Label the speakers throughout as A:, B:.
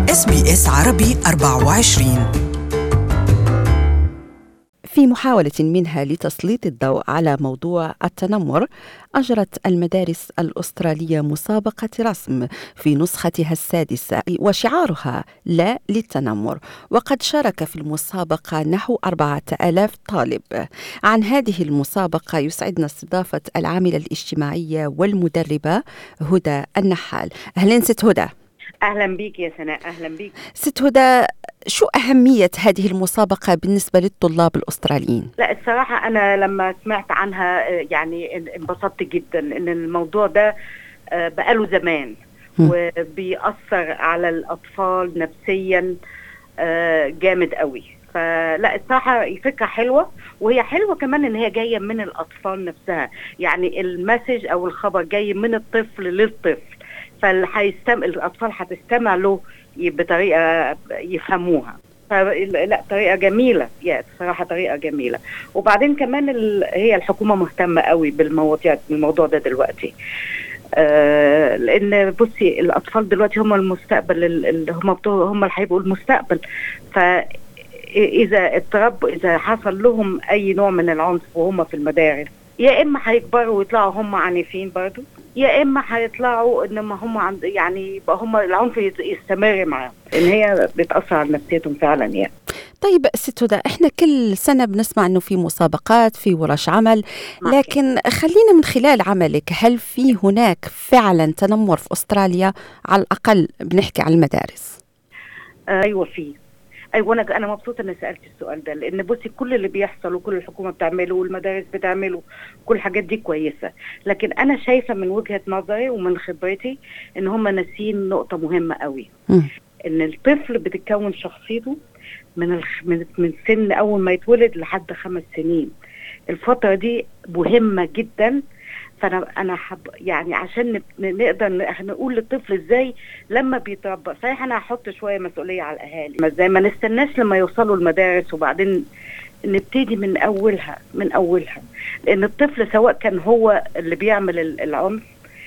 A: اس بي اس عربي 24
B: في محاولة منها لتسليط الضوء على موضوع التنمر أجرت المدارس الأسترالية مسابقة رسم في نسختها السادسة وشعارها لا للتنمر وقد شارك في المسابقة نحو أربعة آلاف طالب عن هذه المسابقة يسعدنا استضافة العاملة الاجتماعية والمدربة هدى النحال أهلا ست هدى
C: اهلا بيك يا سناء اهلا بيك
B: ست هدى شو أهمية هذه المسابقة بالنسبة للطلاب الأستراليين؟
C: لا الصراحه انا لما سمعت عنها آه، يعني انبسطت جدا ان الموضوع ده آه، بقاله زمان
B: مم.
C: وبيأثر على الاطفال نفسيا آه، جامد قوي فلا الصراحه فكره حلوه وهي حلوه كمان ان هي جايه من الاطفال نفسها يعني المسج او الخبر جاي من الطفل للطفل فهيستمع الاطفال هتستمع له بطريقه يفهموها لا طريقه جميله يا صراحه طريقه جميله وبعدين كمان ال... هي الحكومه مهتمه قوي بالمواضيع بالموضوع ده دلوقتي آه لان بصي الاطفال دلوقتي هم المستقبل ال- اللي هم بتوع هم اللي هيبقوا المستقبل فاذا اتربوا اذا حصل لهم اي نوع من العنف وهم في المدارس يا اما هيكبروا ويطلعوا هم عنيفين برضو يا اما هيطلعوا انما هم عند يعني يبقى هم العنف يت- يستمر معاهم ان هي بتاثر على نفسيتهم فعلا يعني
B: طيب ست هدى احنا كل سنة بنسمع انه في مسابقات في ورش عمل
C: معك.
B: لكن خلينا من خلال عملك هل في هناك فعلا تنمر في استراليا على الاقل بنحكي على المدارس
C: ايوه في ايوه انا انا مبسوطه اني سالت السؤال ده لان بصي كل اللي بيحصل وكل الحكومه بتعمله والمدارس بتعمله كل الحاجات دي كويسه لكن انا شايفه من وجهه نظري ومن خبرتي ان هم ناسيين نقطه مهمه قوي
B: مم.
C: ان الطفل بتتكون شخصيته من الخ... من من سن اول ما يتولد لحد خمس سنين الفتره دي مهمه جدا فانا انا حب يعني عشان نب- نقدر ن- نقول للطفل ازاي لما بيتربى صحيح انا هحط شويه مسؤوليه على الاهالي ما زي ما نستناش لما يوصلوا المدارس وبعدين نبتدي من اولها من اولها لان الطفل سواء كان هو اللي بيعمل ال- العنف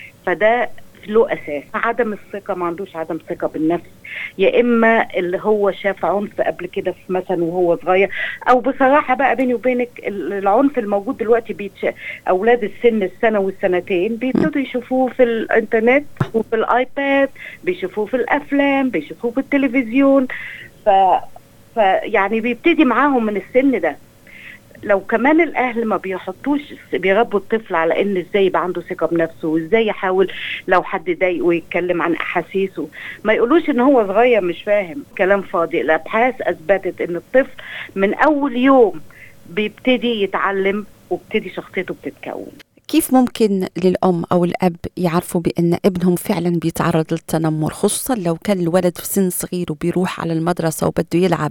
C: فده له اساس عدم الثقه ما عندوش عدم ثقه بالنفس يا اما اللي هو شاف عنف قبل كده في مثلا وهو صغير او بصراحه بقى بيني وبينك ال- العنف الموجود دلوقتي بيتش... اولاد السن السنه والسنتين بيبتدوا يشوفوه في الانترنت وفي الايباد بيشوفوه في الافلام بيشوفوه في التلفزيون ف... ف يعني بيبتدي معاهم من السن ده لو كمان الاهل ما بيحطوش بيربوا الطفل على ان ازاي يبقى عنده ثقه بنفسه وازاي يحاول لو حد ضايقه يتكلم عن احاسيسه ما يقولوش ان هو صغير مش فاهم كلام فاضي الابحاث اثبتت ان الطفل من اول يوم بيبتدي يتعلم وبتدي شخصيته بتتكون
B: كيف ممكن للأم أو الأب يعرفوا بأن ابنهم فعلا بيتعرض للتنمر خصوصا لو كان الولد في سن صغير وبيروح على المدرسة وبده يلعب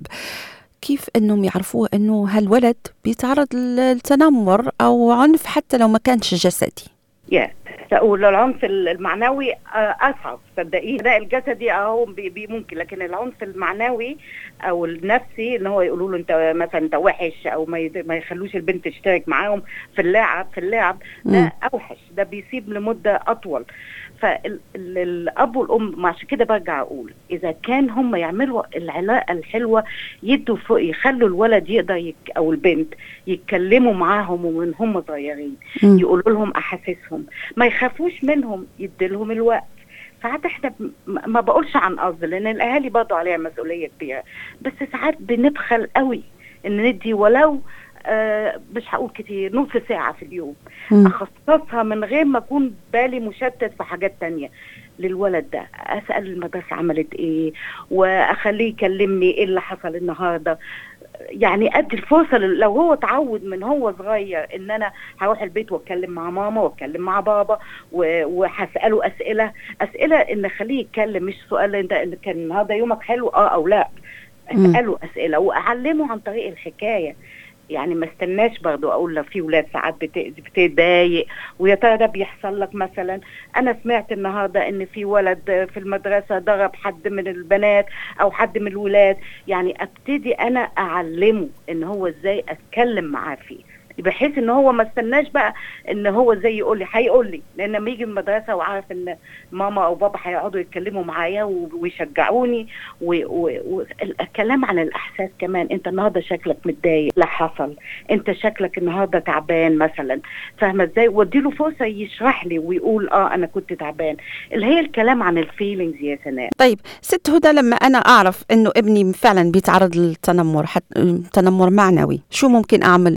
B: كيف انهم يعرفوا انه هالولد بيتعرض للتنمر او عنف حتى لو ما كانش جسدي
C: يا والعنف المعنوي آه، اصعب صدقيني ده الجسدي اهو بي بي ممكن لكن العنف المعنوي او النفسي ان هو يقولوا له انت مثلا انت وحش او ما يد- ما يخلوش البنت تشترك معاهم في اللعب في اللعب
B: مم.
C: ده اوحش ده بيسيب لمده اطول فالاب والام عشان كده برجع اقول اذا كان هم يعملوا العلاقه الحلوه يدوا فوق يخلوا الولد يقدر يك او البنت يتكلموا معاهم ومن هم صغيرين
B: مم.
C: يقولوا لهم احاسيسهم ما يخافوش منهم يديلهم الوقت ساعات احنا ب- ما ما بقولش عن قصد لان الاهالي برضه عليها مسؤوليه كبيره بس ساعات بنبخل قوي ان ندي ولو آه مش هقول كتير نص ساعه في اليوم
B: مم.
C: اخصصها من غير ما اكون بالي مشتت في حاجات تانية للولد ده اسال المدرسه عملت ايه واخليه يكلمني ايه اللي حصل النهارده يعني ادي الفرصه لل- لو هو اتعود من هو صغير ان انا هروح البيت واتكلم مع ماما واتكلم مع بابا و- وهساله اسئله اسئله ان اخليه يتكلم مش سؤال انت إن كان النهارده يومك حلو اه او لا
B: مم.
C: اساله اسئله واعلمه عن طريق الحكايه يعني ما استناش برضو اقول لو في ولاد ساعات بت- بتضايق ويا ترى ده بيحصل لك مثلا انا سمعت النهارده ان في ولد في المدرسه ضرب حد من البنات او حد من الولاد يعني ابتدي انا اعلمه ان هو ازاي اتكلم معاه فيه بحيث ان هو ما استناش بقى ان هو زي يقول لي هيقول لي لان لما يجي من المدرسه وعارف ان ماما او بابا هيقعدوا يتكلموا معايا و- ويشجعوني والكلام عن الاحساس كمان انت النهارده شكلك متضايق لا حصل انت شكلك النهارده تعبان مثلا فاهمه ازاي واديله فرصه يشرح لي ويقول اه انا كنت تعبان اللي هي الكلام عن الفيلينجز يا سناء
B: طيب ست هدى لما أنا أعرف أنه ابني فعلا بيتعرض للتنمر حت... تنمر معنوي شو ممكن أعمل؟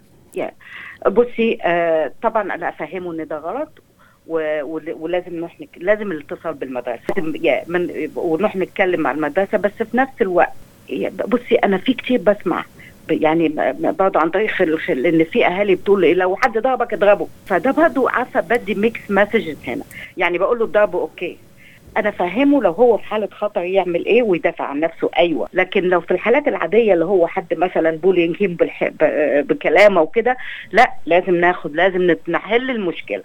C: بصي آه طبعا انا افهمه ان ده غلط و- ول- ولازم نروح نك... لازم الاتصال بالمدرسه لازم يا من... ونروح نتكلم مع المدرسه بس في نفس الوقت يا- بصي انا في كتير بسمع ب- يعني ب- برضه عن طريق خل... خل... ان في اهالي بتقول إيه لو حد ضربك اضربه فده برضه عارفه بدي ميكس مسجز هنا يعني بقول له ضربه اوكي انا فاهمه لو هو في حاله خطر يعمل ايه ويدافع عن نفسه ايوه لكن لو في الحالات العاديه اللي هو حد مثلا بولينج هيم بالح... ب... بكلامه وكده لا لازم ناخد لازم نت- نحل المشكله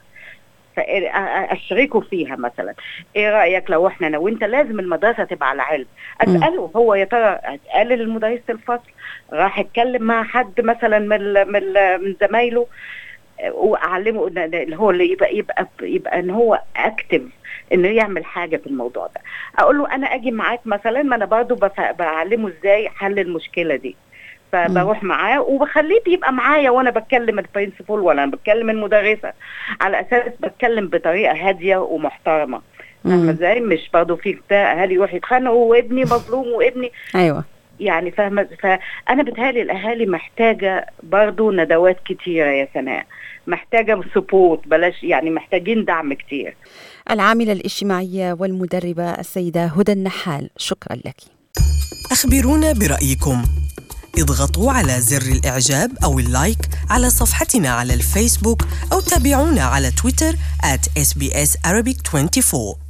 C: فاشركه فيها مثلا ايه رايك لو احنا انا وانت لازم المدرسه تبقى على علم اساله هو يا ترى قال لمدرسه الفصل راح اتكلم مع حد مثلا من ال- من ال- من زمايله آه، واعلمه إن- إن اللي هو اللي يبقى يبقى يبقى ان هو اكتف انه يعمل حاجه في الموضوع ده اقول له انا اجي معاك مثلا ما انا برضه بف- بعلمه ازاي حل المشكله دي فبروح معاه وبخليه بيبقى معايا وانا بتكلم البرنسبل ولا انا بتكلم المدرسه على اساس بتكلم بطريقه هاديه ومحترمه فاهمه
B: مم.
C: ازاي مش برضه في بتاع اهالي يروحوا يتخانقوا وابني مظلوم وابني
B: أيوة
C: يعني فاهمه فانا بتهيألي الاهالي محتاجه برضه ندوات كتيره يا سناء محتاجه سبورت بلاش يعني محتاجين دعم كتير
B: العاملة الاجتماعية والمدربة السيدة هدى النحال شكرا لك
A: أخبرونا برأيكم اضغطوا على زر الإعجاب أو اللايك على صفحتنا على الفيسبوك أو تابعونا على تويتر at SBS Arabic 24